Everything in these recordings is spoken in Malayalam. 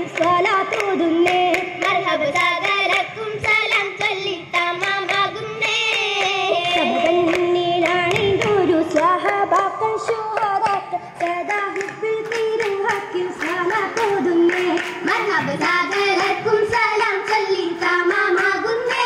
സ്വലാത്തോതുന്നേ മർഹബ സകലക്കും സലാം ചൊല്ലി തമാമാകുന്നേ സബകന്നിലാണിതൊരു സ്വഹബാക്കൾ ശുഹദാക്കൾ സദാ ഹിബ്ബിൽ തീരും ഹക്കിൽ സ്വലാത്തോതുന്നേ മർഹബ സകലക്കും സലാം ചൊല്ലി തമാമാകുന്നേ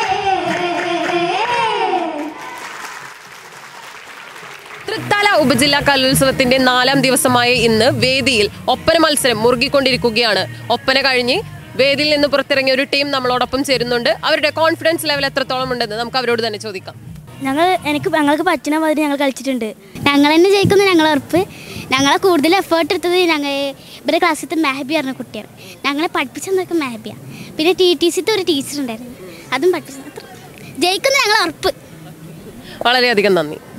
തൃത്താല ഉപജില്ലാ കലോത്സവത്തിന്റെ നാലാം ദിവസമായ ഇന്ന് വേദിയിൽ ഒപ്പന മത്സരം മുറുകിക്കൊണ്ടിരിക്കുകയാണ് ഒപ്പന കഴിഞ്ഞ് വേദിയിൽ നിന്ന് പുറത്തിറങ്ങിയ ഒരു ടീം നമ്മളോടൊപ്പം ചേരുന്നുണ്ട് അവരുടെ കോൺഫിഡൻസ് ലെവൽ എത്രത്തോളം ഉണ്ടെന്ന് നമുക്ക് അവരോട് തന്നെ ചോദിക്കാം ഞങ്ങൾ എനിക്ക് ഞങ്ങൾക്ക് പറ്റുന്ന മാതിരി ഞങ്ങൾ കളിച്ചിട്ടുണ്ട് ഞങ്ങൾ തന്നെ ജയിക്കുന്നു ഞങ്ങൾ ഉറപ്പ് ഞങ്ങളെ കൂടുതൽ എഫേർട്ട് എടുത്തത് ഞങ്ങൾ ഇവരുടെ ക്ലാസ്സിലത്തെ മെഹബി പറഞ്ഞ കുട്ടിയാണ് ഞങ്ങളെ പഠിപ്പിച്ചതൊക്കെ മെഹബിയാണ് പിന്നെ ടി ടി സിത്തെ ഒരു ടീച്ചർ ഉണ്ടായിരുന്നു അതും പഠിപ്പിച്ചത് അത്ര ജയിക്കുന്നു ഞങ്ങൾ ഉറപ്പ് വളരെയധികം നന്ദി